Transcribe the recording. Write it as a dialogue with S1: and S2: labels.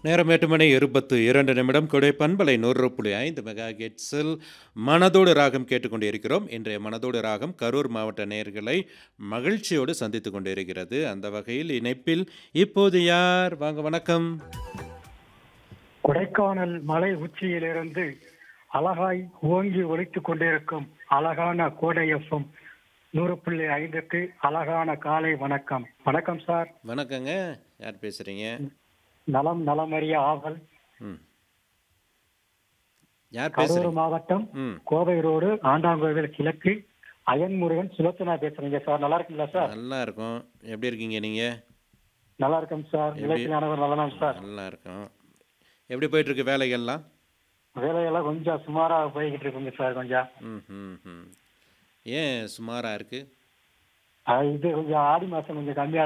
S1: நேரம் எட்டு மணி இருபத்து இரண்டு நிமிடம் கொடை பண்பலை நூறு புள்ளி ஐந்து மெகா கெட்ஸில் மனதோடு ராகம் கேட்டுக்கொண்டிருக்கிறோம் இன்றைய மனதோடு ராகம் கரூர் மாவட்ட நேயர்களை மகிழ்ச்சியோடு சந்தித்து கொண்டிருக்கிறது அந்த வகையில் இணைப்பில் இப்போது யார் வாங்க வணக்கம்
S2: கொடைக்கானல் மலை உச்சியிலிருந்து அழகாய் ஓங்கி ஒலித்துக் கொண்டிருக்கும் அழகான கோடை எஃப்எம் நூறு புள்ளி ஐந்துக்கு அழகான காலை வணக்கம் வணக்கம் சார்
S1: வணக்கங்க யார் பேசுறீங்க
S2: நலம் நலமறிய ஆவல்
S1: ம் யார்
S2: கரூர்
S1: பேசுறீங்க
S2: மாவட்டம்
S1: ம்
S2: கோவை ரோடு ஆண்டாங்கோவில் கிழக்கு அயன்முருகன் சுலோச்சனா பேசுறீங்க சார் நல்லா இருக்கீங்களா சார்
S1: நல்லா இருக்கும் எப்படி இருக்கீங்க நீங்கள்
S2: நல்லா இருக்கேன் சார் நிலையத்தில் அனைவரும் நல்லா சார்
S1: நல்லா இருக்கும் எப்படி போயிட்டு இருக்கு வேலைகள்லாம்
S2: வேலையெல்லாம் கொஞ்சம் சுமாரா போய்கிட்டு இருக்குங்க சார் கொஞ்சம்
S1: ம் ம் ம் ஏன் சுமாராக இருக்குது
S2: அஹ் இது கொஞ்சம் ஆடி மாசம் கொஞ்சம் கம்மியா